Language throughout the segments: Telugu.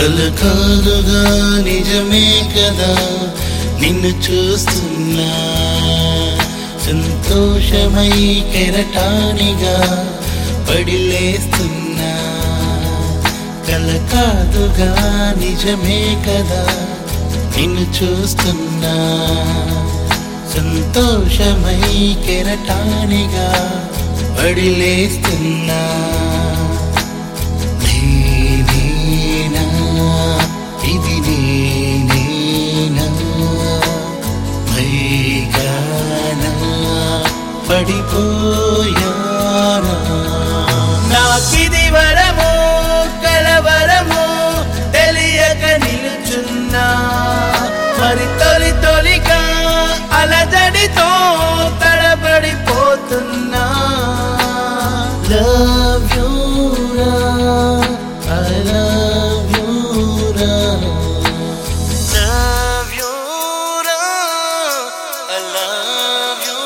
కల కాదుగా నిజమే కదా నిన్ను చూస్తున్నా సంతోషమై కెరటానిగా పడిలేస్తున్నా కల కాదుగా నిజమే కదా నిన్ను చూస్తున్నా సంతోషమై కెరటానిగా పడిలేస్తున్నా నేనేనా ఇది నేనేనా పైగానా పడిపోయానా నాకిది వరము కలవరము తెలియక నిలుచున్నా మరి తొలి తొలిగా అలజడితో తడబడిపోతున్నా love you I love you love you I love you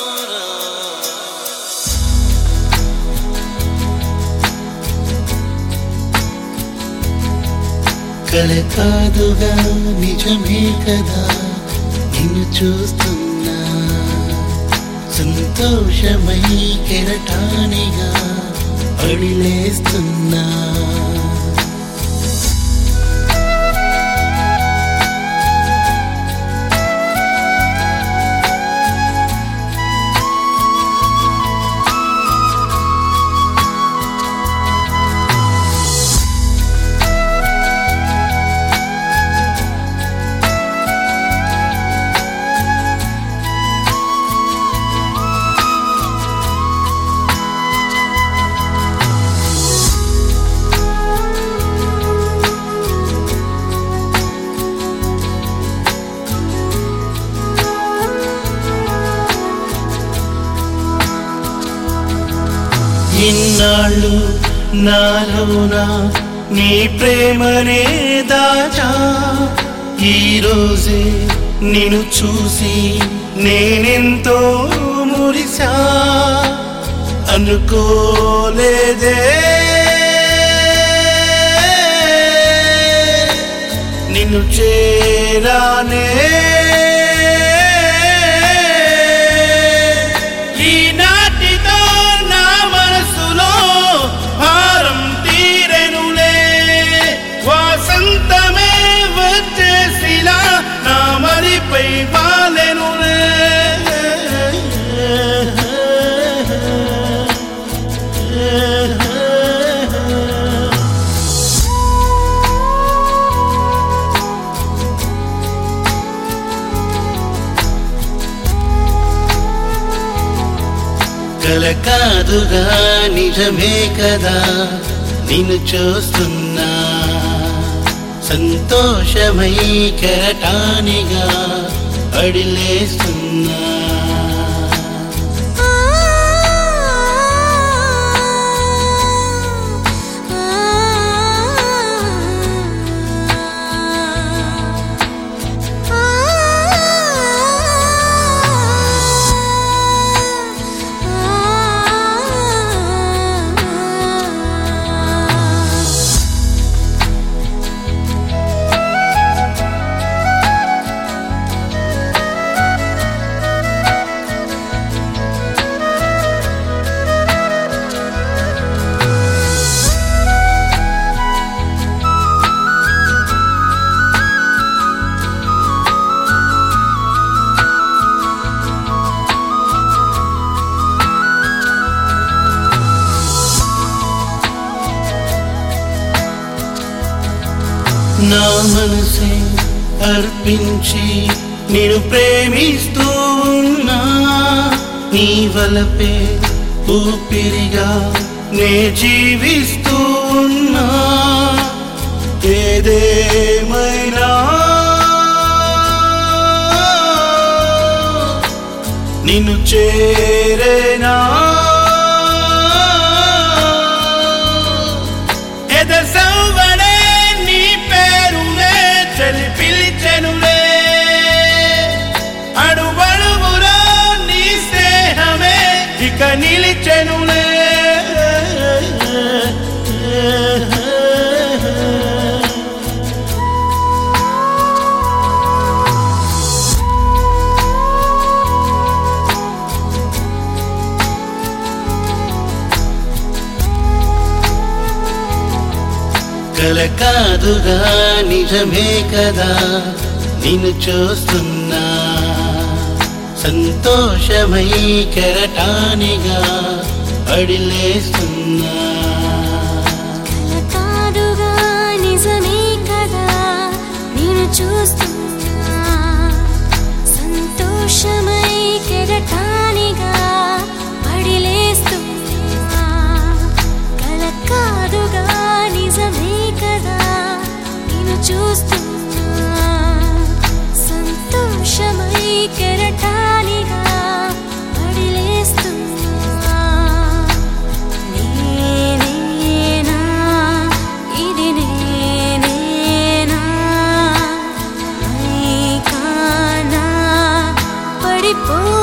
కల కాదుగా నిజమే కదా నిన్ను చూస్తున్నా సంతోషమై కెరటానిగా పడిలేస్తున్నా ఇన్నాళ్ళు నాలోన నీ ప్రేమనే దాచా ఈ రోజే నిన్ను చూసి నేనెంతో మురిసా అనుకోలేదే నిన్ను చేరానే ఈనాటితో నా మనసులో భారం తీరెనులే వాసంతమే వచ్చేసిలా నా మరిపై పాలెనులే కల కాదుగా నిజమే కదా నిన్ను చూస్తున్నా సంతోషమై కెరటానిగా పడిలేస్తున్నా నా మనసే అర్పించి నేను ప్రేమిస్తూ ఉన్నా నీ వలపే ఊపిరిగా నే జీవిస్తూ ఉన్నా ఏదేమైనా నిన్ను చేరేనా ఎద సౌవడే నీ పేరునే చలి పిలిచెనులే అడువడువులో నీ స్నేహమే ఇక నిలిచెనులే కల కాదుగా నిజమే కదా నిన్ను చూస్తున్నా సంతోషమై కెరటానిగా అడిలేస్తున్నా కల కాదుగా నిజమే కదా నేను చూస్తున్నా సంతోషమై కెరటానిగా పడిలేస్తున్నా కల కాదుగా నిజమే కదా నేను చూస్తున్నా సంతోషమై కెరటానిగా పడిలేస్తున్నా నేనేనా ఇది నేనేనా మైకానా పడిపో